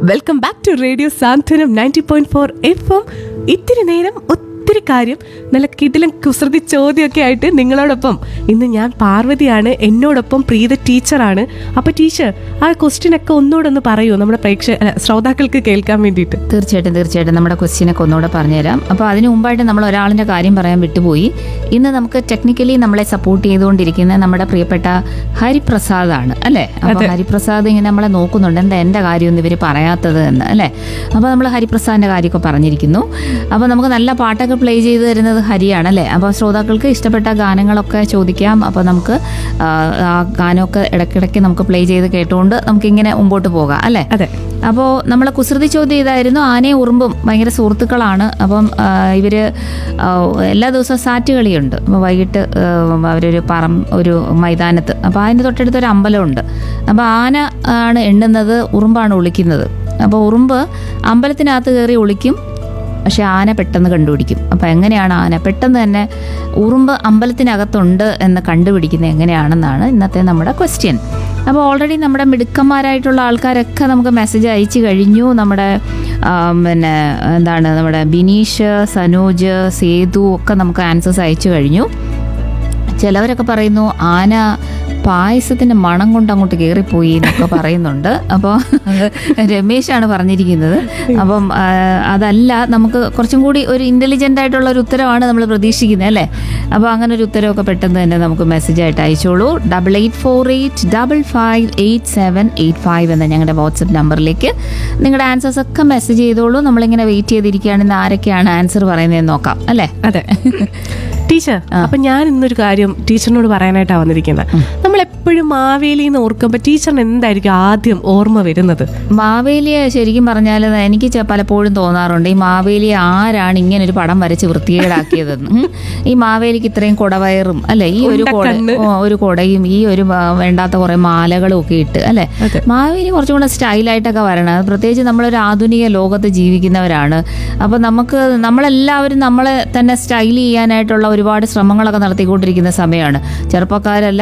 Welcome back to radio Santhwanam ninety point four F M ഇത്തിരി നേരം ഒത്തിരി കാര്യം നല്ല കിടിലം കുസൃതി ചോദ്യമൊക്കെ ആയിട്ട് നിങ്ങളോടൊപ്പം ഇന്ന് ഞാൻ പാർവതിയാണ് എന്നോടൊപ്പം പ്രീത ടീച്ചറാണ് അപ്പൊ ടീച്ചർ ആ ക്വസ്റ്റ്യൻ ഒക്കെ ഒന്നുകൂടെ ഒന്ന് പറയൂ നമ്മുടെ പ്രേക്ഷ അല്ല, ശ്രോതാക്കൾക്ക് കേൾക്കാൻ വേണ്ടിയിട്ട് തീർച്ചയായിട്ടും തീർച്ചയായിട്ടും നമ്മുടെ ക്വസ്റ്റ്യനൊക്കെ ഒന്നുകൂടെ പറഞ്ഞുതരാം അപ്പോൾ അതിന് മുമ്പായിട്ട് നമ്മൾ ഒരാളിൻ്റെ കാര്യം പറയാൻ വിട്ടുപോയി ഇന്ന് നമുക്ക് ടെക്നിക്കലി നമ്മളെ സപ്പോർട്ട് ചെയ്തുകൊണ്ടിരിക്കുന്ന നമ്മുടെ പ്രിയപ്പെട്ട ഹരിപ്രസാദാണ് അല്ലേ അപ്പോൾ ഹരിപ്രസാദ് ഇങ്ങനെ നമ്മളെ നോക്കുന്നുണ്ട് എന്താ എൻ്റെ കാര്യമൊന്നും ഇവർ പറയാത്തത് എന്ന് അല്ലേ അപ്പോൾ നമ്മൾ ഹരിപ്രസാദിൻ്റെ കാര്യമൊക്കെ പറഞ്ഞിരിക്കുന്നു അപ്പോൾ നമുക്ക് നല്ല പാട്ടൊക്കെ പ്ലേ ചെയ്ത് തരുന്നത് ഹരിയാണ് അല്ലേ അപ്പോൾ ശ്രോതാക്കൾക്ക് ഇഷ്ടപ്പെട്ട ഗാനങ്ങളൊക്കെ ചോദിക്കാം അപ്പോൾ നമുക്ക് ആ, ആ ഗാനമൊക്കെ ഇടയ്ക്കിടയ്ക്ക് നമുക്ക് പ്ലേ ചെയ്ത് കേട്ടുകൊണ്ട് നമുക്കിങ്ങനെ മുമ്പോട്ട് പോകാം അല്ലേ അതെ അപ്പോൾ നമ്മളെ കുസൃതി ചോദ്യം ഇതായിരുന്നു ആനയും ഉറുമ്പും ഭയങ്കര സുഹൃത്തുക്കളാണ് അപ്പം ആ, ഇവര് ആ, എല്ലാ ദിവസവും സാറ്റ് കളിയുണ്ട് അപ്പോൾ വൈകിട്ട് ആ, അവരൊരു പറം ഒരു മൈതാനത്ത് അപ്പോൾ അതിൻ്റെ തൊട്ടടുത്ത് ഒരു അമ്പലമുണ്ട് അപ്പോൾ ആന ആണ് എണ്ണുന്നത് ഉറുമ്പാണ് ഒളിക്കുന്നത് അപ്പോൾ ഉറുമ്പ് അമ്പലത്തിനകത്ത് കയറി ഒളിക്കും പക്ഷെ ആന പെട്ടെന്ന് കണ്ടുപിടിക്കും അപ്പോൾ എങ്ങനെയാണ് ആന പെട്ടെന്ന് തന്നെ ഉറുമ്പ് അമ്പലത്തിനകത്തുണ്ട് എന്ന് കണ്ടുപിടിക്കുന്നത് എങ്ങനെയാണെന്നാണ് ഇന്നത്തെ നമ്മുടെ ക്വസ്റ്റ്യൻ അപ്പോൾ ഓൾറെഡി നമ്മുടെ മിടുക്കന്മാരായിട്ടുള്ള ആൾക്കാരൊക്കെ നമുക്ക് മെസ്സേജ് അയച്ചു കഴിഞ്ഞു നമ്മുടെ ആ, പിന്നെ എന്താണ് നമ്മുടെ ബിനീഷ് സനോജ് സേതു ഒക്കെ നമുക്ക് ആൻസേഴ്സ് അയച്ചു കഴിഞ്ഞു ചിലവരൊക്കെ പറയുന്നു ആന പായസത്തിന്റെ മണം കൊണ്ട് അങ്ങോട്ട് കയറിപ്പോയി എന്നൊക്കെ പറയുന്നുണ്ട് അപ്പോൾ രമേശാണ് പറഞ്ഞിരിക്കുന്നത് അപ്പം ആ, അതല്ല നമുക്ക് കുറച്ചും കൂടി ഒരു ഇന്റലിജന്റ് ആയിട്ടുള്ള ഒരു ഉത്തരവാണ് നമ്മൾ പ്രതീക്ഷിക്കുന്നത് അല്ലേ അപ്പോൾ അങ്ങനെ ഒരു ഉത്തരവൊക്കെ പെട്ടെന്ന് തന്നെ നമുക്ക് മെസ്സേജ് ആയിട്ട് അയച്ചോളൂ double eight four eight double five eight seven eight five എന്ന ഞങ്ങളുടെ വാട്സപ്പ് നമ്പറിലേക്ക് നിങ്ങളുടെ ആൻസേഴ്സ് ഒക്കെ മെസ്സേജ് ചെയ്തോളൂ നമ്മളിങ്ങനെ വെയിറ്റ് ചെയ്തിരിക്കുകയാണെങ്കിൽ ആരൊക്കെയാണ് ആൻസർ പറയുന്നതെന്ന് നോക്കാം അല്ലേ അതെ ടീച്ചർ അപ്പൊ ഞാൻ ഇന്നൊരു കാര്യം ടീച്ചറിനോട് പറയാനായിട്ടാണ് വന്നിരിക്കുന്നത് നമ്മൾ എപ്പോഴും മാവേലി എന്ന് ഓർക്കുമ്പോൾ ടീച്ചറിന് എന്തായിരിക്കും ആദ്യം ഓർമ്മ വരുന്നത് മാവേലിയെ ശരിക്കും പറഞ്ഞാൽ എനിക്ക് ചെ- പലപ്പോഴും തോന്നാറുണ്ട് ഈ മാവേലി ആരാണ് ഇങ്ങനെ ഒരു പടം വരച്ച് വൃത്തികേടാക്കിയതെന്ന് ഉം. ഈ മാവേലിക്ക് ഇത്രയും കുടവയറും അല്ലെ ഈ ഒരു കൊട ഉണ്ടക്കണ്ണ്. ഓ, ഒരു കൊടയും ഈ ഒരു വ- വേണ്ടാത്ത കുറെ മാലകളും ഒക്കെ ഇട്ട് അല്ലെ അതെ. മാവേലി കുറച്ചും കൂടെ സ്റ്റൈലായിട്ടൊക്കെ വരണം പ്രത്യേകിച്ച് നമ്മളൊരു ആധുനിക ലോകത്ത് ജീവിക്കുന്നവരാണ് അപ്പോൾ നമുക്ക് നമ്മളെല്ലാവരും നമ്മളെ തന്നെ സ്റ്റൈൽ ചെയ്യാനായിട്ടുള്ള ഒരുപാട് ശ്രമങ്ങളൊക്കെ നടത്തിക്കൊണ്ടിരിക്കുന്ന സമയമാണ് ചെറുപ്പക്കാരല്ല